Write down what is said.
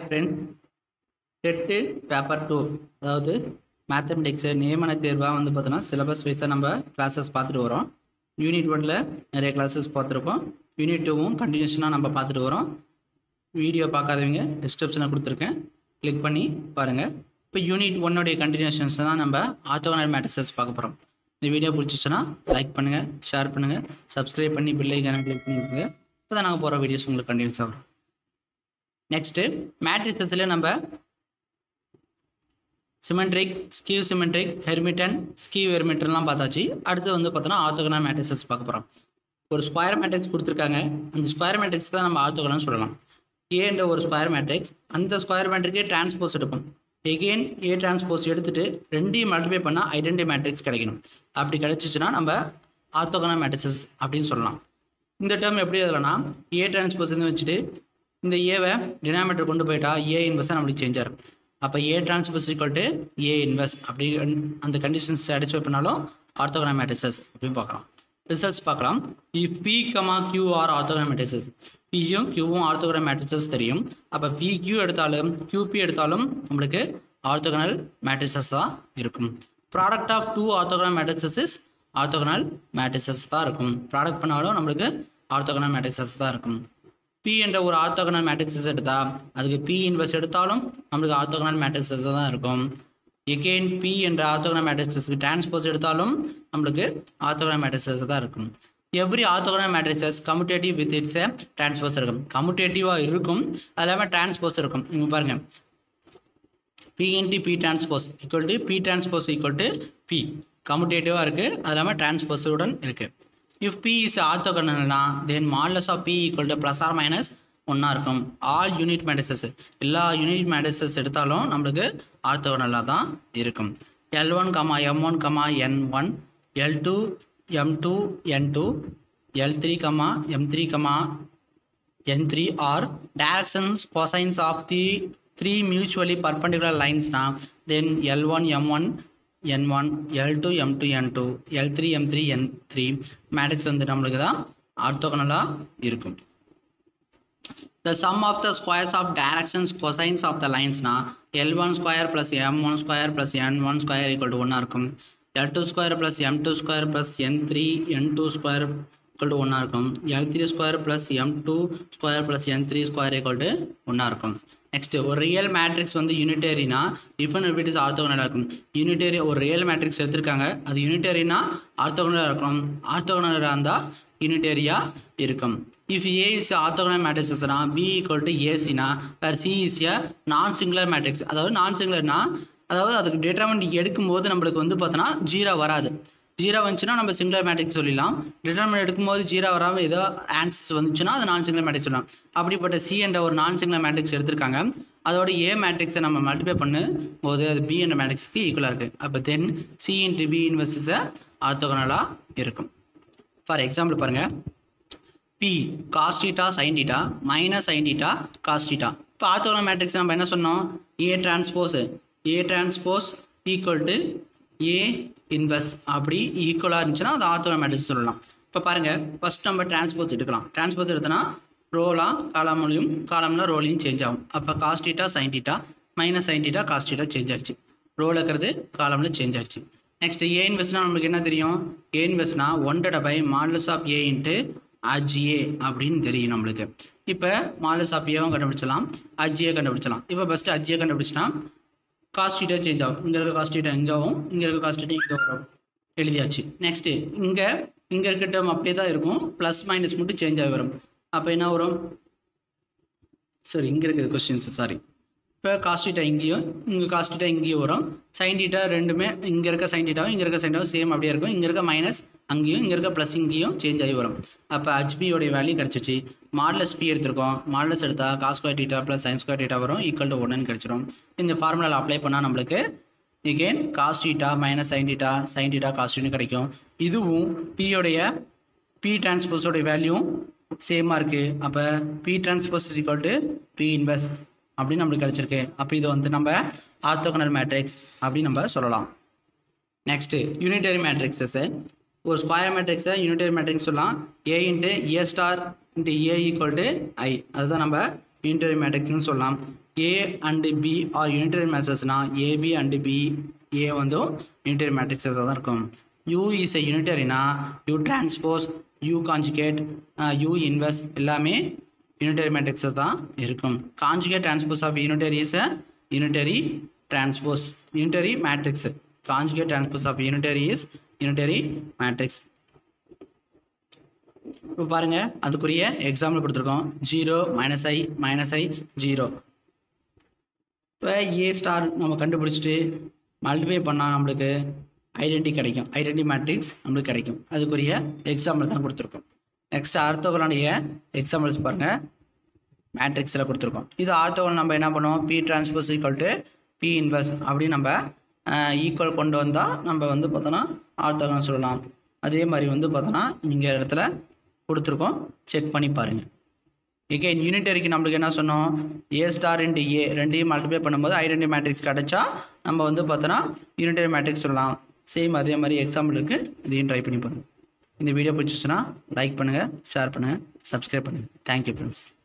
friends TET paper two அதாவது mathematics நியமன தேர்வாக வந்து பார்த்தோன்னா சிலபஸ் வைஸாக நம்ம கிளாஸஸ் பார்த்துட்டு வரோம் யூனிட் ஒனில் நிறைய கிளாஸஸ் பார்த்துருக்கோம் யூனிட் டூவும் கண்டினியூஷனாக நம்ம பார்த்துட்டு வரோம் வீடியோ பார்க்காதவங்க டிஸ்கிரிப்ஷனில் கொடுத்துருக்கேன் கிளிக் பண்ணி பாருங்கள் இப்போ யூனிட் ஒன்னுடைய கண்டினியூஷன்ஸ் தான் நம்ம ஆர்த்தோகனல் மேட்ரிசஸ் பார்க்க போகிறோம் இந்த வீடியோ பிடிச்சிச்சுன்னா லைக் பண்ணுங்கள் ஷேர் பண்ணுங்கள் சப்ஸ்கிரைப் பண்ணி பில்லைக்கான கிளிக் பண்ணிக்கோங்க இப்போ தான் நாங்கள் போகிற வீடியோஸ் உங்களுக்கு கண்டினியூஸாக வரும் நெக்ஸ்ட்டு மேட்ரிசஸில் நம்ம symmetric skew symmetric Hermitian skew ஹெர்மிட்டன்லாம் பார்த்தாச்சு அடுத்து வந்து பார்த்தோன்னா ஆர்த்தோகனல் மேட்ரிசஸ் பார்க்க போகிறோம் ஒரு ஸ்கொயர் மேட்ரிக்ஸ் கொடுத்துருக்காங்க அந்த ஸ்கொயர் மேட்ரிக்ஸ் தான் நம்ம ஆர்த்தோகனல்னு சொல்லலாம் ஏன்ற ஒரு ஸ்கொயர் மேட்ரிக்ஸ் அந்த ஸ்கொயர் மேட்ரிக்கே டிரான்ஸ்போஸ் எடுப்போம் எகெயின் ஏ டிரான்ஸ்போஸ் எடுத்துட்டு ரெண்டையும் மல்டிப்ளை பண்ணால் ஐடென்டி மேட்ரிக்ஸ் கிடைக்கணும் அப்படி கிடைச்சிச்சுன்னா நம்ம ஆர்த்தோகனல் மேட்ரிசஸ் அப்படின்னு சொல்லலாம் இந்த டேர்ம் எப்படி எழுதலாம்னா ஏ டிரான்ஸ்போஸ் வந்து வச்சுட்டு இந்த ஏவை டினாமீட்டர் கொண்டு போயிட்டா ஏ இன்வெர்ஸாக நம்மளுக்கு சேஞ்ச் ஆகும் அப்போ A transpose equal to A inverse அப்படி அந்த கண்டிஷன்ஸ் சாட்டிஸ்ஃபை பண்ணாலும் ஆர்த்தோகனல் மேட்ரிசஸ் அப்படின்னு பார்க்கலாம் ரிசல்ட்ஸ் பார்க்கலாம் if P comma Q are orthogonal matrices பியும் கியூவும் ஆர்த்தோகனல் மேட்ரிசஸ் தெரியும் அப்போ பி கியூ எடுத்தாலும் கியூபி எடுத்தாலும் நம்மளுக்கு ஆர்த்தோகனல் மேட்ரிசஸ் தான் இருக்கும் product of two orthogonal matrices is orthogonal matrices தான் இருக்கும் ப்ராடக்ட் பண்ணாலும் நம்மளுக்கு ஆர்த்தோகனல் மேட்ரிசஸ் தான் இருக்கும் பி என்ற ஒரு ஆர்த்தோகனல் மேட்ரிக்ஸஸ் எடுத்தால் அதுக்கு பி இன்வெர்ஸ் எடுத்தாலும் நம்மளுக்கு ஆர்த்தோகனல் மேட்ரிக்ஸஸ் தான் இருக்கும் எகெயின் பி என்ற ஆர்த்தோகனல் மேட்ரிக்ஸஸ்க்கு டிரான்ஸ்போஸ் எடுத்தாலும் நம்மளுக்கு ஆர்த்தோகனல் மேட்ரிக்ஸஸ் தான் இருக்கும் every orthogonal matrices commutative with its transpose இருக்கும் கம்யூட்டேட்டிவாக இருக்கும் அது இல்லாமல் டிரான்ஸ்போஸ் இருக்கும் இங்கே பாருங்கள் P into P transpose equal to P transpose equal to P கம்யூட்டேட்டிவாக இருக்குது அது இல்லாமல் டிரான்ஸ்போஸுடன் இருக்குது இஃப் பி இஸ் ஆர்த்தோகனல்னா then modulus of P equal to plus or minus ஒன்றா இருக்கும் ஆல் யூனிட் மேட்ரிசஸ் எல்லா யூனிட் மேட்ரிசஸ் எடுத்தாலும் நம்மளுக்கு ஆர்த்தோகனலாக தான் இருக்கும் L one comma M one comma N one L two M two N two L three comma M three comma N three are directions cosines of the three mutually perpendicular லைன்ஸ்னா then L one M one N one L two M two N two L three M three N three matrix வந்து நம்மளுக்கு தான் ஆர்த்தோகனலாக இருக்கும் the sum of the squares of directions cosines of the lines na l1 square plus m1 square plus n1 square equal to 1 இருக்கும் l2 square plus m2 square plus n3 n2 square equal to 1 இருக்கும் l3 square plus m2 square plus n3 square equal to 1 இருக்கும் next ஒரு real matrix வந்து யூனிட்டரினா if and it is ஆர்த்தோகனலாக இருக்கும் unitary ஒரு real matrix எடுத்திருக்காங்க அது யூனிட்டரினா ஆர்த்தோகனலாக இருக்கும் ஆர்த்தோகனலாக இருந்தால் யூனிட்டரியாக இருக்கும் இஃப் ஏ இஸ் ஆர்த்தோகனல் மேட்ரிக்ஸ்னா பி ஈக்குவல் டு ஏசினா வேறு சி இஸ் எ நான் சிங்குலர் மேட்ரிக்ஸ் அதாவது நான் சிங்குலர்னா அதாவது அதுக்கு டேட்டாமெண்ட் எடுக்கும்போது நம்மளுக்கு வந்து பார்த்தோன்னா ஜீரோ வராது ஜீரோ வந்துச்சுன்னா நம்ம சிங்குலர் மேட்ரிக்ஸ் சொல்லிடலாம் டிட்டர்மெண்ட் எடுக்கும்போது ஜீரோ வராமல் ஏதோ ஆன்சர்ஸ் வந்துச்சுன்னா அது நான் சிங்குலர் மேட்ரிக்ஸ் சொல்லலாம் அப்படிப்பட்ட சி என்ற ஒரு நான் சிங்குலர் மேட்ரிக்ஸ் எடுத்திருக்காங்க அதோட ஏ மேட்ரிக்ஸை நம்ம மல்டிப்ளை பண்ணும் போது அது பி என்ற மேட்ரிக்ஸ்க்கு ஈக்குவலாக இருக்குது அப்போ தென் சி இன்ட்டு பி இன்வெர்சஸை ஆர்த்தோகனலாக இருக்கும் ஃபார் எக்ஸாம்பிள் பாருங்கள் P cos theta sin theta minus sin theta cos theta இப்போ ஆர்த்தோகனல் மேட்ரிக்ஸ் நம்ம என்ன சொன்னோம் A transpose A transpose equal to A inverse அப்படி ஈக்குவலாக இருந்துச்சுன்னா அது ஆர்த்தோகனல் மேட்ரிக்ஸ் சொல்லலாம் இப்போ பாருங்கள் ஃபஸ்ட் நம்ம டிரான்ஸ்போஸ் எடுக்கலாம் டிரான்ஸ்போஸ் எடுத்தோன்னா ரோலாக காலம்லையும் காலம்ல ரோலையும் சேஞ்ச் ஆகும் அப்போ cos theta sin theta minus sin theta cos theta change ஆயிடுச்சு ரோல் இருக்கிறது காலமில் சேஞ்ச் ஆயிடுச்சு நெக்ஸ்ட் ஏ இன்வெஸ்ட்னா நம்மளுக்கு என்ன தெரியும் ஏ இன்வெஸ்ட்னா one by modulus of A into adj A அப்படின்னு தெரியும் நம்மளுக்கு இப்போ மாடல்ஸ் ஆஃப் ஏவும் கண்டுபிடிச்சலாம் அஜ்ஏ கண்டுபிடிச்சலாம் இப்போ ஃபஸ்ட்டு அஜ்ஏ கண்டுபிடிச்சினா காஸ்டீட்டா சேஞ்ச் ஆகும் இங்கே இருக்க காஸ்டீட்டா இங்கேவும் இங்கே இருக்க காஸ்டீட்டா இங்கே வரும் எழுதியாச்சு நெக்ஸ்ட்டு இங்கே இங்கே இருக்க டேர்ம் அப்படியே தான் இருக்கும் ப்ளஸ் மைனஸ் மட்டும் சேஞ்ச் ஆகி வரும் அப்போ என்ன வரும் சரி இங்கே இருக்குது கொஸ்டின்ஸ் சாரி இப்போ காஸ்டீட்டா இங்கேயும் இங்கே காஸ்டீட்டா இங்கேயும் வரும் சைன் டீட்டா ரெண்டுமே இங்கே இருக்க சைன் டீட்டாவும் இங்கே இருக்க சைன் டீட்டாவும் சேம் அப்படியே இருக்கும் இங்கே இருக்க மைனஸ் அங்கேயும் இங்கே இருக்க ப்ளஸ் இங்கேயும் சேஞ்ச் ஆகி வரும் அப்போ ஹச்பியோடைய வேல்யூ கிடச்சிச்சு மாடலஸ் பி எடுத்திருக்கோம் மாடலஸ் எடுத்தால் cos square theta plus sin square theta வரும் ஈக்குவல் டு ஒன்னு கிடச்சிரும் இந்த ஃபார்முலாவில் அப்ளை பண்ணால் நம்மளுக்கு again cos theta minus sin theta sin theta cos கிடைக்கும் இதுவும் பியோடைய பி டிரான்ஸ்போஸோடைய வேல்யூவும் சேமாக இருக்குது அப்போ P transpose is equal to P இன்வெஸ்ட் அப்படின்னு நம்மளுக்கு கிடச்சிருக்கு அப்போ இது வந்து நம்ம ஆர்த்தோகனல் மேட்ரிக்ஸ் அப்படின்னு நம்ம சொல்லலாம் நெக்ஸ்ட்டு யூனிட்டரி மேட்ரிக்ஸஸ்ஸு ஒரு ஸ்கொயர் மேட்ரிக்ஸை யூனிட்டரி மேட்ரிக்ஸ் சொல்லலாம் A into A star into A equal to I அதுதான் நம்ம யூனிட்டரி மேட்ரிக்ஸ்னு சொல்லலாம் A and B are unitary மேட்சஸ்னா ஏபி அண்டு பி ஏ வந்து யூனிட்டரி மேட்ரிக்ஸாக தான் இருக்கும் யூ இஸ் எ யூனிட்டரினா U transpose U conjugate U inverse எல்லாமே யூனிட்டரி மேட்ரிக்ஸாக தான் இருக்கும் conjugate transpose of unitary is a unitary transpose unitary matrix conjugate transpose of unitary is unitary matrix இப்போ பாருங்க அதுக்குரிய எக்ஸாம்பிள் கொடுத்துருக்கோம் zero minus I minus I zero இப்போ A star நம்ம கண்டுபிடிச்சிட்டு மல்டிப்ளை பண்ணால் நம்மளுக்கு ஐடென்டி கிடைக்கும் ஐடென்டி மேட்ரிக்ஸ் நம்மளுக்கு கிடைக்கும் அதுக்குரிய எக்ஸாம்பிள் தான் கொடுத்துருக்கோம் நெக்ஸ்ட் ஆர்த்தோகலானுடைய எக்ஸாம்பிள்ஸ் பாருங்கள் மேட்ரிக்ஸில் கொடுத்துருக்கோம் இது ஆர்த்தோகல் நம்ம என்ன பண்ணுவோம் P transpose equal to P inverse அப்படின்னு நம்ம ஈக்குவல் கொண்டு வந்தால் நம்ம வந்து பார்த்தோன்னா ஆர்த்தோகல் சொல்லலாம் அதே மாதிரி வந்து பார்த்தோன்னா இங்கே இடத்துல கொடுத்துருக்கோம் செக் பண்ணி பாருங்கள் எகைன் யூனிட்டரிக்கு நம்மளுக்கு என்ன சொன்னோம் ஏ ஸ்டார் இன்ட்டு ஏ ரெண்டையும் மல்டிப்ளை பண்ணும்போது ஐடென்டி மேட்ரிக்ஸ் கிடச்சா நம்ம வந்து பார்த்தோன்னா யூனிட்டரி மேட்ரிக்ஸ் சொல்லலாம் சேம் அதே மாதிரி எக்ஸாம்பிள் இருக்குது இதையும் ட்ரை பண்ணி பாருங்கள் இந்த வீடியோ பிடிச்சிச்சுன்னா லைக் பண்ணுங்கள் ஷேர் பண்ணுங்கள் சப்ஸ்கிரைப் பண்ணுங்கள் தேங்க்யூ ஃப்ரெண்ட்ஸ்